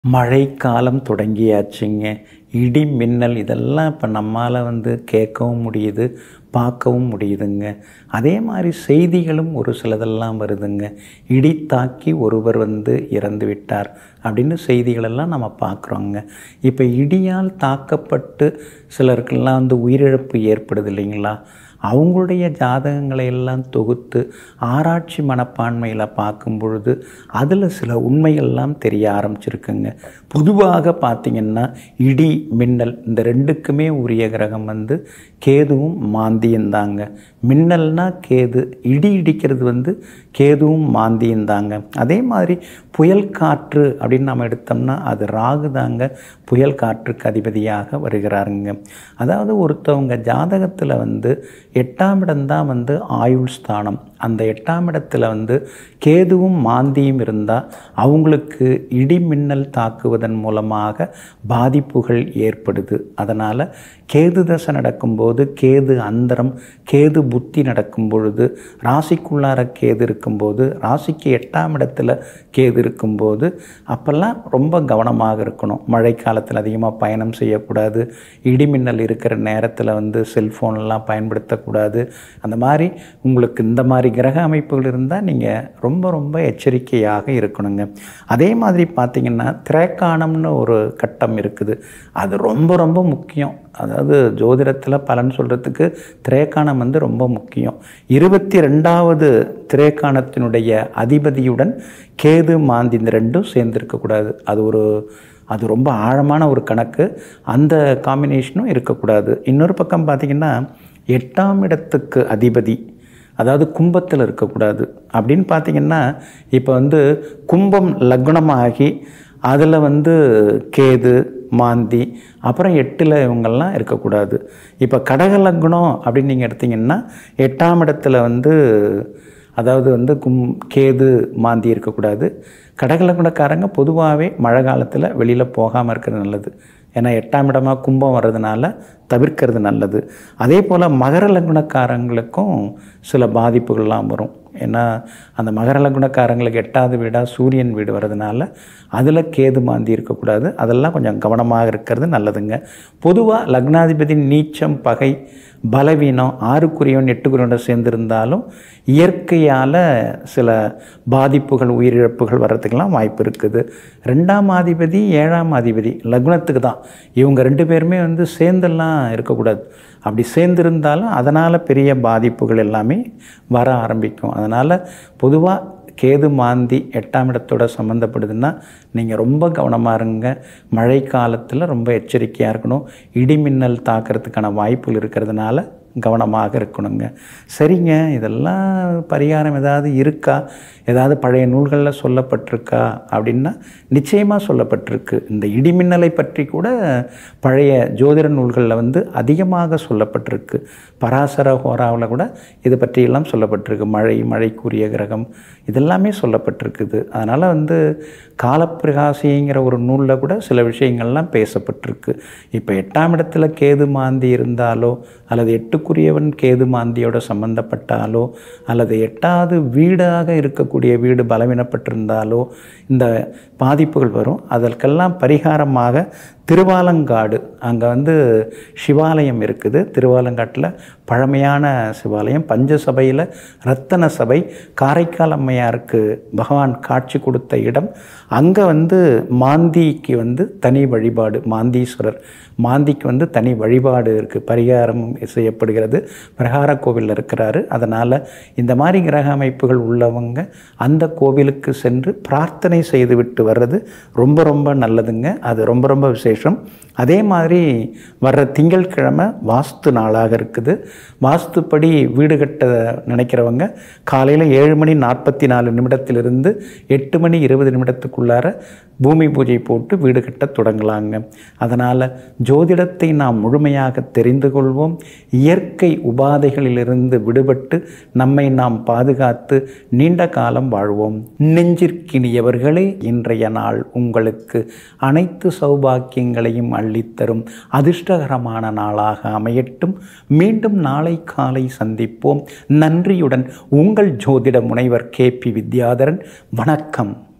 மழைக்காலம் தொடங்கியாச்சுங்க இடி மின்னல் இதெல்லாம் இப்போ நம்மால் வந்து கேட்கவும் முடியுது பார்க்கவும் முடியுதுங்க அதே மாதிரி செய்திகளும் ஒரு சிலதெல்லாம் வருதுங்க இடி தாக்கி ஒருவர் வந்து இறந்து விட்டார் அப்படின்னு செய்திகளெல்லாம் நம்ம பார்க்குறோங்க இப்போ இடியால் தாக்கப்பட்டு சிலருக்கெல்லாம் வந்து உயிரிழப்பு ஏற்படுது இல்லைங்களா அவங்களுடைய ஜாதகங்களை எல்லாம் தொகுத்து ஆராய்ச்சி மனப்பான்மையில் பார்க்கும் பொழுது அதில் சில உண்மைகள்லாம் தெரிய ஆரம்பிச்சிருக்குங்க பொதுவாக பார்த்திங்கன்னா இடி மின்னல் இந்த ரெண்டுக்குமே உரிய கிரகம் வந்து கேதுவும் மாந்தியும் தாங்க மின்னல்னா கேது இடி இடிக்கிறது வந்து கேதுவும் மாந்தியும் தாங்க அதே மாதிரி புயல் காற்று அப்படின்னு நம்ம எடுத்தோம்னா அது ராகு தாங்க புயல் காற்றுக்கு அதிபதியாக வருகிறாருங்க அதாவது ஒருத்தவங்க ஜாதகத்தில் வந்து எட்டாம் இடம்தான் வந்து ஆயுள் ஸ்தானம் அந்த எட்டாம் இடத்துல வந்து கேதுவும் மாந்தியும் இருந்தால் அவங்களுக்கு இடி மின்னல் தாக்குவதன் மூலமாக பாதிப்புகள் ஏற்படுது அதனால் கேது தசை நடக்கும்போது கேது அந்தரம் கேது புத்தி நடக்கும் பொழுது ராசிக்குள்ளார கேது இருக்கும்போது ராசிக்கு எட்டாம் இடத்துல கேது இருக்கும்போது அப்போல்லாம் ரொம்ப கவனமாக இருக்கணும் மழை காலத்தில் அதிகமாக பயணம் செய்யக்கூடாது இடிமின்னல் இருக்கிற நேரத்தில் வந்து செல்ஃபோன்லாம் பயன்படுத்தக்கூடாது அந்த மாதிரி உங்களுக்கு இந்த மாதிரி கிரக அமைப்புகள் இருந்தால் நீங்கள் ரொம்ப ரொம்ப எச்சரிக்கையாக இருக்கணுங்க அதே மாதிரி பார்த்திங்கன்னா திரைக்காணம்னு ஒரு கட்டம் இருக்குது அது ரொம்ப ரொம்ப முக்கியம் அதாவது ஜோதிடத்தில் பலன் சொல்கிறதுக்கு திரைக்காணம் வந்து ரொம்ப முக்கியம் இருபத்தி ரெண்டாவது திரைக்காணத்தினுடைய அதிபதியுடன் கேது மாந்தி இந்த ரெண்டும் சேர்ந்துருக்கக்கூடாது அது ஒரு அது ரொம்ப ஆழமான ஒரு கணக்கு அந்த காம்பினேஷனும் இருக்கக்கூடாது இன்னொரு பக்கம் பார்த்திங்கன்னா எட்டாம் இடத்துக்கு அதிபதி அதாவது கும்பத்தில் இருக்கக்கூடாது அப்படின்னு பார்த்திங்கன்னா இப்போ வந்து கும்பம் லக்னமாகி அதில் வந்து கேது மாந்தி அப்புறம் எட்டில் இவங்கெல்லாம் இருக்கக்கூடாது இப்போ கடக லக்னம் அப்படின்னு நீங்கள் எடுத்திங்கன்னா எட்டாம் இடத்துல வந்து அதாவது வந்து கும் கேது மாந்தி இருக்கக்கூடாது கடகலகுணக்காரங்க பொதுவாகவே மழை காலத்தில் வெளியில் போகாமல் இருக்கிறது நல்லது ஏன்னா எட்டாம் இடமாக கும்பம் வர்றதுனால தவிர்க்கிறது நல்லது அதே போல் மகர லகுணக்காரங்களுக்கும் சில பாதிப்புகள்லாம் வரும் ஏன்னா அந்த மகர லகுணக்காரங்களுக்கு எட்டாவது வீடாக சூரியன் வீடு வர்றதுனால அதில் கேது மாந்தி இருக்கக்கூடாது அதெல்லாம் கொஞ்சம் கவனமாக இருக்கிறது நல்லதுங்க பொதுவாக லக்னாதிபதி நீச்சம் பகை பலவீனம் ஆறுக்குரியவன் எட்டுக்குரியவனோட சேர்ந்திருந்தாலும் இயற்கையால் சில பாதிப்புகள் உயிரிழப்புகள் வர்றதுக்கெல்லாம் வாய்ப்பு இருக்குது ரெண்டாம் அதிபதி ஏழாம் அதிபதி லக்னத்துக்கு தான் இவங்க ரெண்டு பேருமே வந்து சேர்ந்தெல்லாம் இருக்கக்கூடாது அப்படி சேர்ந்திருந்தாலும் அதனால் பெரிய பாதிப்புகள் எல்லாமே வர ஆரம்பிக்கும் அதனால் பொதுவாக கேது மாந்தி எட்டாம் இடத்தோட சம்மந்தப்படுதுன்னா நீங்கள் ரொம்ப கவனமாக இருங்க மழை காலத்தில் ரொம்ப எச்சரிக்கையாக இருக்கணும் இடி மின்னல் தாக்கிறதுக்கான வாய்ப்புகள் இருக்கிறதுனால கவனமாக இருக்கணுங்க சரிங்க இதெல்லாம் பரிகாரம் ஏதாவது இருக்கா ஏதாவது பழைய நூல்களில் சொல்லப்பட்டிருக்கா அப்படின்னா நிச்சயமாக சொல்லப்பட்டிருக்கு இந்த இடிமின்னலை பற்றி கூட பழைய ஜோதிட நூல்களில் வந்து அதிகமாக சொல்லப்பட்டிருக்கு பராசர ஹோராவில் கூட இது பற்றியெல்லாம் சொல்லப்பட்டிருக்கு மழை மழைக்குரிய கிரகம் இதெல்லாமே சொல்லப்பட்டிருக்குது அதனால் வந்து காலப்பிரகாசிங்கிற ஒரு நூலில் கூட சில விஷயங்கள்லாம் பேசப்பட்டிருக்கு இப்போ எட்டாம் இடத்துல கேது மாந்தி இருந்தாலோ அல்லது எட்டுக்குரியவன் கேது மாந்தியோட சம்மந்தப்பட்டாலோ அல்லது எட்டாவது வீடாக இருக்கக்கூடிய வீடு பலவீனப்பட்டிருந்தாலோ இந்த பாதிப்புகள் வரும் அதற்கெல்லாம் பரிகாரமாக திருவாலங்காடு அங்கே வந்து சிவாலயம் இருக்குது திருவாலங்காட்டில் பழமையான சிவாலயம் பஞ்சசபையில் ரத்தன சபை காரைக்கால் அம்மையாருக்கு பகவான் காட்சி கொடுத்த இடம் அங்கே வந்து மாந்திக்கு வந்து தனி வழிபாடு மாந்தீஸ்வரர் மாந்திக்கு வந்து தனி வழிபாடு இருக்குது பரிகாரம் செய்யப்படுகிறது பிரகார கோவிலில் இருக்கிறாரு அதனால் இந்த மாதிரி கிரக அமைப்புகள் உள்ளவங்க அந்த கோவிலுக்கு சென்று பிரார்த்தனை செய்துவிட்டு வர்றது ரொம்ப ரொம்ப நல்லதுங்க அது ரொம்ப ரொம்ப விசேஷம் அதே மாதிரி வர்ற திங்கட்கிழமை வாஸ்து நாளாக இருக்குது வாஸ்துப்படி வீடு கட்ட நினைக்கிறவங்க காலையில் ஏழு மணி நாற்பத்தி நாலு நிமிடத்திலிருந்து எட்டு மணி இருபது நிமிடத்துக்குள்ளார பூமி பூஜை போட்டு வீடு கட்ட தொடங்கலாங்க அதனால் ஜோதிடத்தை நாம் முழுமையாக தெரிந்து கொள்வோம் இயற்கை உபாதைகளிலிருந்து விடுபட்டு நம்மை நாம் பாதுகாத்து நீண்ட காலம் வாழ்வோம் நெஞ்சிற்கினியவர்களே இன்றைய நாள் உங்களுக்கு அனைத்து சௌபாக்கியங்களையும் அள்ளித்தரும் அதிர்ஷ்டகரமான நாளாக அமையட்டும் மீண்டும் நாளை காலை சந்திப்போம் நன்றியுடன் உங்கள் ஜோதிட முனைவர் கே பி வித்யாதரன் வணக்கம்